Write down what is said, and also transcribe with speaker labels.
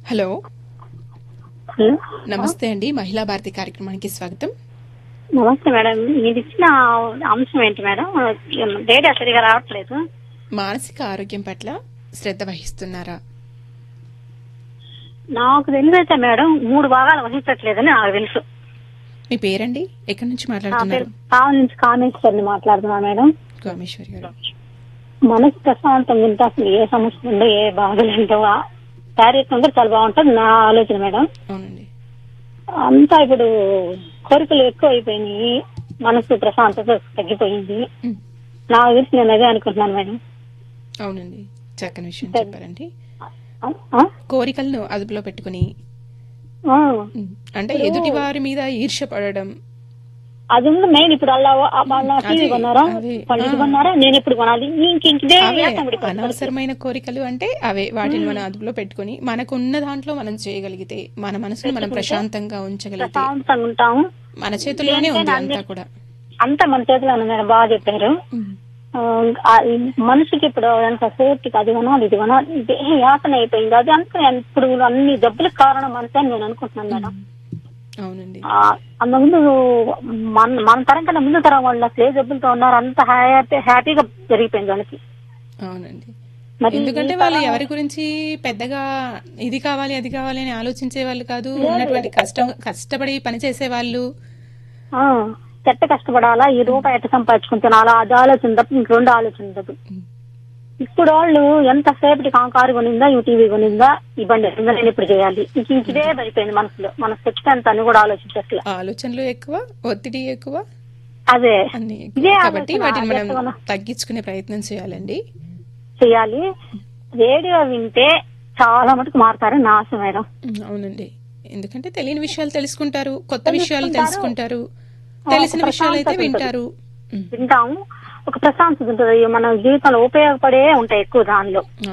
Speaker 1: Hello
Speaker 2: hello
Speaker 1: నమస్తే అండి మహిళా భారతి కార్యక్రమానికి స్వాగతం
Speaker 2: నమస్తే మేడం మీరు ఇచ్చిన అంశం ఏంటి మేడం డేటా సరిగా రావట్లేదు
Speaker 1: మానసిక ఆరోగ్యం పట్ల శ్రద్ధ వహిస్తున్నారా
Speaker 2: నాకు తెలిసైతే మేడం మూడు భాగాలు వహించట్లేదని నాకు తెలుసు
Speaker 1: మీ పేరండి ఎక్కడి నుంచి
Speaker 2: నా పేరు
Speaker 1: మాట్లాడుతున్నారు
Speaker 2: కావాలి నుంచి కామేశ్వరిని మాట్లాడుతున్నా మేడం
Speaker 1: కామేశ్వరి గారు
Speaker 2: మనసు ప్రశాంతంగా ఉంటే అసలు ఏ సమస్య ఉండో ఏ బాధలు ఉండో శారీరకంగా చాలా బాగుంటుంది నా ఆలోచన మేడం
Speaker 1: అవునండి
Speaker 2: అంతా ఇప్పుడు కోరికలు ఎక్కువ అయిపోయినాయి మనసు ప్రశాంతత తగ్గిపోయింది
Speaker 1: ఉమ్,
Speaker 2: నాకు తెలిసి నేను అదే అనుకుంటున్నాను మేడం
Speaker 1: అవునండి చక్కని విషయం చెప్పారండి
Speaker 2: ఆ? ఆ?
Speaker 1: కోరికలను అదుపులో పెట్టుకుని
Speaker 2: ఆ.
Speaker 1: ఉమ్, అంటే ఎదుటి వారి మీద ఈర్ష్య పడడం
Speaker 2: అది ఉంది మెయిన్ ఇప్పుడు అలా వాళ్ళ టీవీ
Speaker 1: అదే,
Speaker 2: కొన్నారా
Speaker 1: అదే.
Speaker 2: వాళ్ళు ఇది
Speaker 1: ఆ.
Speaker 2: కొన్నారా నేను ఎప్పుడు కొనాలి ఇంక ఇంక ఇదే
Speaker 1: అవే
Speaker 2: ఏకం పడిపోతుంది.
Speaker 1: అనవసరమైన కోరికలు అంటే అవే వాటిని మనం అదుపులో పెట్టుకుని మనకున్న దాంట్లో మనం చేయగలిగితే మన మనసును మనం ప్రశాంతంగా ఉంచగలిగితే
Speaker 2: ప్రశాంతంగా ఉంటాము
Speaker 1: మన చేతుల్లోనే ఉంది అంతా కూడా
Speaker 2: అంతా మన చేతిలో ఉంది మేడం బాగా చెప్పారు
Speaker 1: ఉమ్,
Speaker 2: ఆ, ఆ, ఈ మనిషికి ఇప్పుడు ఎంత సేఫ్టీకి అది కొనాలి ఇది కొనాలి ఇదే యాతన అయిపోయింది అది అంతా ఇప్పుడు అన్ని జబ్బులకు కారణం అంతే అని నేను అనుకుంటున్నాను మేడం
Speaker 1: అవునండి
Speaker 2: ఆ, అంతకుముందు మన మన తరం కన్నా ముందు తరం వాళ్ళు అసలు ఏ జబ్బులతో ఉన్నారు అంత హ్యాపీ హ్యాపీగా జరిగిపోయింది వాళ్ళకి
Speaker 1: అవునండి
Speaker 2: మరి
Speaker 1: ఎందుకంటే
Speaker 2: ఈ
Speaker 1: వాళ్ళు
Speaker 2: తరం-
Speaker 1: ఎవరి గురించి పెద్దగా ఇది కావాలి అది కావాలి అని ఆలోచించే వాళ్ళు కాదు ఉన్నటువంటి కష్టం కష్టపడి పని చేసే వాళ్ళు
Speaker 2: ఆ, ఎట్ట కష్టపడాలా ఈ రూపాయి ఎట్ట సంపాదించుకుని తినాలా అది ఆలోచన తప్ప ఇంక రెండు ఆలోచన తప్ప ఇప్పుడు వాళ్ళు ఎంత సేపటి కారు కొనిందా ఈ టీవీ కొనిందా ఈ బండి కొనిందా నేను ఇప్పుడు చేయాలి ఇంక ఇంక ఇదే పడిపోయింది మనసులో మన చచ్చిపోయేంత అని కూడా ఆలోచించట్లే
Speaker 1: ఆలోచనలు ఎక్కువ ఒత్తిడి ఎక్కువ
Speaker 2: అదే
Speaker 1: అన్ని
Speaker 2: ఇదే
Speaker 1: ఎక్కువ కాబట్టి
Speaker 2: ఆలోచన,
Speaker 1: వాటిని మనం
Speaker 2: ఎత్తవన.
Speaker 1: తగ్గించుకునే ప్రయత్నం చేయాలండి
Speaker 2: చేయాలి రేడియో వింటే చాలా మటుకు మారుతారని నా ఆశ మేడం
Speaker 1: ఉమ్, అవునండి ఎందుకంటే తెలియని విషయాలు తెలుసుకుంటారు కొత్త విషయాలు
Speaker 2: తెలుసుకుంటారు.
Speaker 1: తెలుసుకుంటారు
Speaker 2: ఆ,
Speaker 1: తెలిసిన
Speaker 2: ఒక
Speaker 1: విషయాలు అయితే
Speaker 2: ప్రశాంతత
Speaker 1: వింటారు ఉమ్,
Speaker 2: వింటాము ఒక ప్రశాంతత ఉంటుంది మన జీవితంలో ఉపయోగపడే ఉంటాయి ఎక్కువ దానిలో